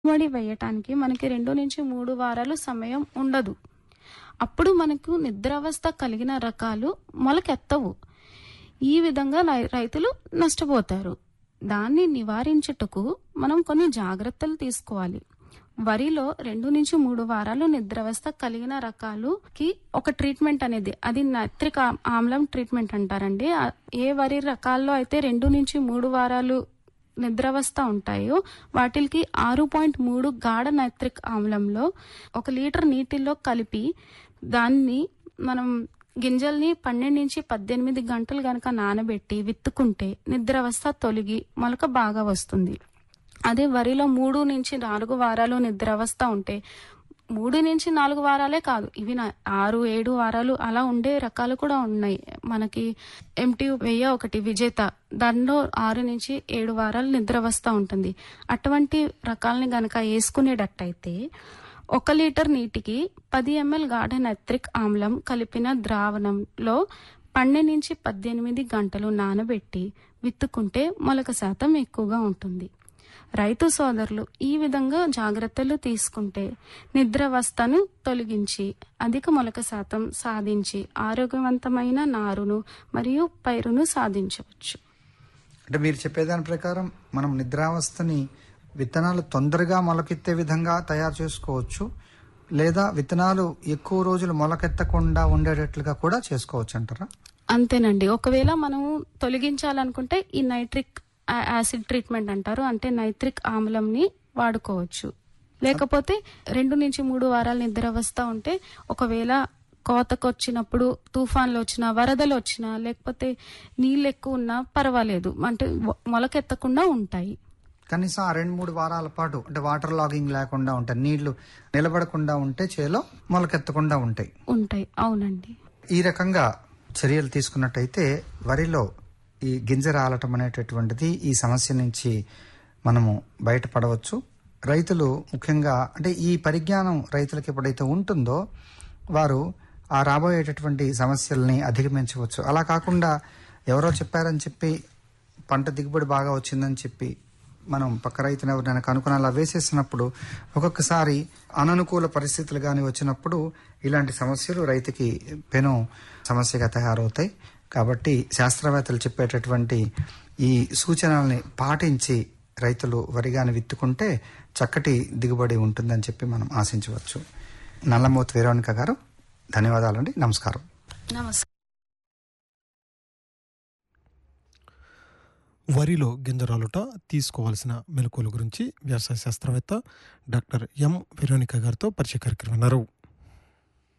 పెట్టుబడి వేయటానికి మనకి రెండు నుంచి మూడు వారాలు సమయం ఉండదు అప్పుడు మనకు నిద్రావస్థ కలిగిన రకాలు మొలకెత్తవు ఈ విధంగా రై- రైతులు నష్టపోతారు దాన్ని నివారించుటకు మనం కొన్ని జాగ్రత్తలు తీసుకోవాలి వరిలో రెండు నుంచి మూడు వారాలు నిద్రావస్థ కలిగిన రకాలుకి ఒక ట్రీట్మెంట్ అనేది అది నైత్రిక ఆ- ఆమ్లం ట్రీట్మెంట్ అంటారండి ఆ- ఏ వరి రకాల్లో అయితే రెండు నుంచి మూడు వారాలు నిద్రావస్థ ఉంటాయో వాటికి ఆరు పాయింట్ మూడు గాఢ నైత్రిక్ ఆమ్లంలో ఒక లీటర్ నీటిలో కలిపి దాన్ని మనం గింజల్ని పన్నెండు నుంచి పద్దెనిమిది గంటలు గనక నానబెట్టి విత్తుకుంటే నిద్రావస్థ తొలగి మొలక బాగా వస్తుంది అదే వరిలో మూడు నుంచి నాలుగు వారాలు నిద్రావస్థ ఉంటే మూడు నుంచి నాలుగు వారాలే కాదు ఇవి నా- ఆరు ఏడు వారాలు అలా ఉండే రకాలు కూడా ఉన్నాయి మనకి ఎంటీ వెయ్యి ఒకటి విజేత దానిలో ఆరు నుంచి ఏడు వారాలు నిద్రావస్థ ఉంటుంది అటువంటి రకాలని గనక వేసుకునేటట్టయితే ఒక లీటర్ నీటికి పది ఎంఎల్ గార్డెన్ ఎత్రిక్ ఆమ్లం కలిపిన ద్రావణంలో పన్నెండు నుంచి పద్దెనిమిది గంటలు నానబెట్టి విత్తుకుంటే మొలక శాతం ఎక్కువగా ఉంటుంది రైతు సోదరులు ఈ విధంగా జాగ్రత్తలు తీసుకుంటే నిద్రావస్థను తొలగించి అధిక మొలక శాతం సాధించి ఆరోగ్యవంతమైన నారును మరియు పైరును సాధించవచ్చు అంటే మీరు చెప్పేదాని ప్రకారం మనం నిద్రావస్థని విత్తనాలు తొందరగా మొలకెత్తే విధంగా తయారు చేసుకోవచ్చు లేదా విత్తనాలు ఎక్కువ రోజులు మొలకెత్తకుండా ఉండేటట్లుగా కూడా చేసుకోవచ్చు అంటారా అంతేనండి ఒకవేళ మనము తొలగించాలనుకుంటే ఈ నైట్రిక్ ఆ- యాసిడ్ ట్రీట్మెంట్ అంటారు అంటే నైట్రిక్ ఆమ్లంని వాడుకోవచ్చు లేకపోతే రెండు నుంచి మూడు వారాల నిద్రావస్థ ఉంటే ఒకవేళ కోతకు వచ్చినప్పుడు తుఫాన్లు వచ్చినా వరదలు వచ్చినా లేకపోతే నీళ్ళు ఎక్కువ ఉన్నా పర్వాలేదు అంటే మొ- మొలకెత్తకుండా ఉంటాయి కనీసం ఆ రెండు మూడు వారాల పాటు అంటే వాటర్ లాగింగ్ లేకుండా ఉంటాయి నీళ్లు నిలబడకుండా ఉంటే చేలో మొలకెత్తకుండా ఉంటాయి ఉంటాయి అవునండి ఈ రకంగా చర్యలు తీసుకున్నట్టయితే వరిలో ఈ గింజ రాలటం అనేటటువంటిది ఈ సమస్య నుంచి మనము బయటపడవచ్చు రైతులు ముఖ్యంగా అంటే ఈ పరిజ్ఞానం రైతులకు ఎప్పుడైతే ఉంటుందో వారు ఆ రాబోయేటటువంటి సమస్యల్ని అధిగమించవచ్చు అలా కాకుండా ఎవరో చెప్పారని చెప్పి పంట దిగుబడి బాగా వచ్చిందని చెప్పి మనం పక్క రైతుని ఎవరినైనా కనుక్కుని అలా వేసేసినప్పుడు ఒక్కొక్కసారి అననుకూల పరిస్థితులు కానీ వచ్చినప్పుడు ఇలాంటి సమస్యలు రైతుకి పెను సమస్యగా తయారవుతాయి కాబట్టి శాస్త్రవేత్తలు చెప్పేటటువంటి ఈ సూచనల్ని పాటించి రైతులు వరిగాని విత్తుకుంటే చక్కటి దిగుబడి ఉంటుందని చెప్పి మనం ఆశించవచ్చు నల్లమూతి వీరానిక గారు ధన్యవాదాలండి నమస్కారం నమస్కారం వరిలో గింజరాలుట తీసుకోవాల్సిన మెలకువల గురించి వ్యవసాయ శాస్త్రవేత్త డాక్టర్ ఎం వెరోనిక గారితో పరిచయ కార్యక్రమం విన్నారు